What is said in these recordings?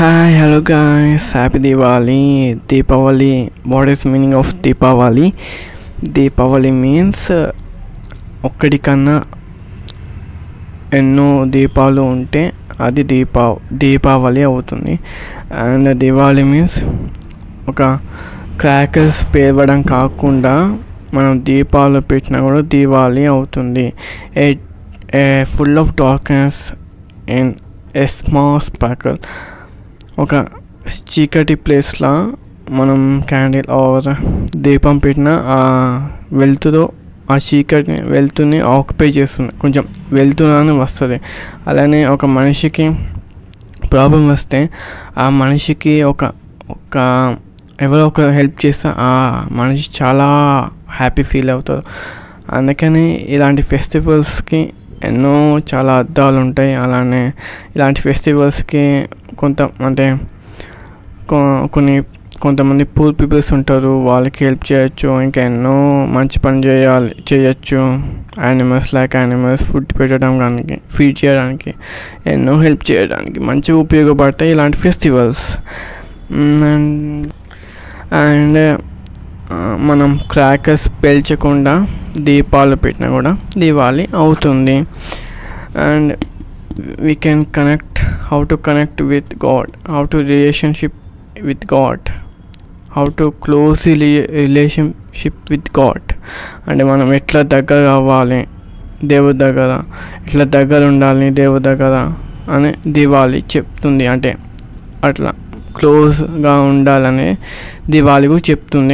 hi hello guys happy Deepavali Deepavali what is meaning of Deepavali Deepavali means ఒక్కడికన్నా ఎన్నో దీపాలు ఉంటే అది దీపా దీపావళి అవుతుంది అండ్ దీపావళి మీన్స్ ఒక క్రాకర్స్ పేర్వడం కాకుండా మనం దీపాలు పెట్టినా కూడా దీపావళి అవుతుంది a a full of darkness in a small sparkle ఒక చీకటి ప్లేస్లో మనం క్యాండిల్ ఆర్ దీపం పెట్టిన ఆ వెలుతురు ఆ చీకటిని వెలుతుని ఆక్యుపై చేస్తుంది కొంచెం వెలుతురు అని వస్తుంది అలానే ఒక మనిషికి ప్రాబ్లం వస్తే ఆ మనిషికి ఒక ఒక ఎవరో ఒక హెల్ప్ చేస్తే ఆ మనిషి చాలా హ్యాపీ ఫీల్ అవుతారు అందుకని ఇలాంటి ఫెస్టివల్స్కి ఎన్నో చాలా అర్థాలు ఉంటాయి అలానే ఇలాంటి ఫెస్టివల్స్కి కొంత అంటే కొ- కొన్ని కొంతమంది పూర్ పీపుల్స్ ఉంటారు వాళ్ళకి హెల్ప్ చేయొచ్చు ఇంకా ఎన్నో మంచి పని చేయాలి చేయొచ్చు యానిమల్స్ లైక్ యానిమల్స్ ఫుడ్ పెట్టడం కానీ ఫీడ్ చేయడానికి ఎన్నో హెల్ప్ చేయడానికి మంచిగా ఉపయోగపడతాయి ఇలాంటి ఫెస్టివల్స్ అండ్ అండ్ మనం క్రాకర్స్ పేల్చకుండా దీపాలు పెట్టినా కూడా దీపావళి అవుతుంది and we can connect how to connect with God how to relationship with God how to close relationship with God అంటే మనం ఎట్లా దగ్గర అవ్వాలి దేవుడి దగ్గర ఎట్లా దగ్గర ఉండాలి దేవుడి దగ్గర అని దివాళి చెప్తుంది అంటే అట్లా క్లోజ్గా ఉండాలని దివాళి కూడా చెప్తుంది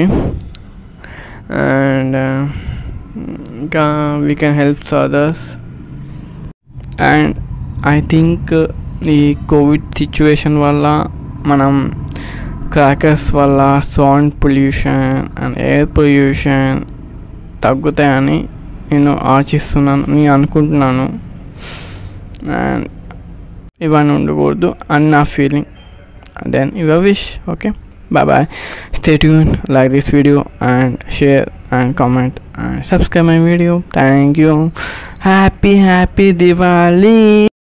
అండ్ ఇంకా we can help others and I think ఈ కోవిడ్ సిచ్యువేషన్ వల్ల మనం క్రాకర్స్ వల్ల sound pollution and air pollution తగ్గుతాయని నేను ఆశిస్తున్నాను నేను అనుకుంటున్నాను అండ్ ఇవన్నీ ఉండకూడదు అని నా feeling then your wish okay bye bye stay tune like this video and share and comment and subscribe my video thank you happy happy Diwali